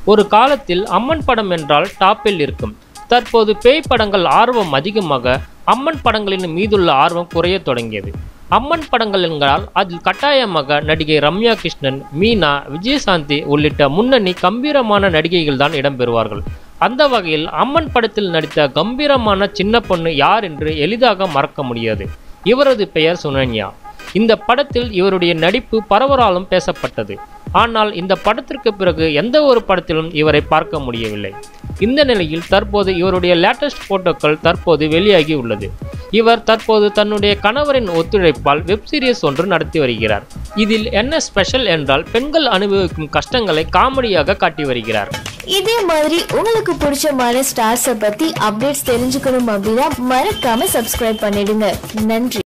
ஒரு காலத்தில் அம்மன் படம் என்றால் டாப்பில் இருக்கும் தற்போது பேய் படங்கள் ஆர்வம் அதிகமாக அம்மன் படங்களின் மீதுள்ள ஆர்வம் குறையத் தொடங்கியது அம்மன் படங்கள் என்றால் அதில் கட்டாயமாக நடிகை ரம்யா கிருஷ்ணன் மீனா விஜயசாந்தி உள்ளிட்ட முன்னணி கம்பீரமான நடிகைகள் தான் இடம்பெறுவார்கள் அந்த வகையில் அம்மன் படத்தில் நடித்த கம்பீரமான சின்ன பொண்ணு யார் என்று எளிதாக மறக்க முடியாது இவரது பெயர் சுனன்யா இந்த படத்தில் இவருடைய நடிப்பு பரவலாலும் பேசப்பட்டது ஆனால் இந்த படத்திற்கு பிறகு எந்த ஒரு படத்திலும் இவரை பார்க்க முடியவில்லை இந்த நிலையில் தற்போது இவருடைய லேட்டஸ்ட் போட்டோக்கள் தற்போது வெளியாகி உள்ளது இவர் தற்போது தன்னுடைய கணவரின் ஒத்துழைப்பால் வெப் சீரிஸ் ஒன்று நடத்தி வருகிறார் இதில் என்ன ஸ்பெஷல் என்றால் பெண்கள் அனுபவிக்கும் கஷ்டங்களை காமெடியாக காட்டி வருகிறார் இதே மாதிரி உங்களுக்கு பிடிச்சமான ஸ்டார்ஸை பத்தி அப்டேட்ஸ் தெரிஞ்சுக்கணும் அப்படின்னா மறக்காம சப்ஸ்கிரைப் பண்ணிடுங்க நன்றி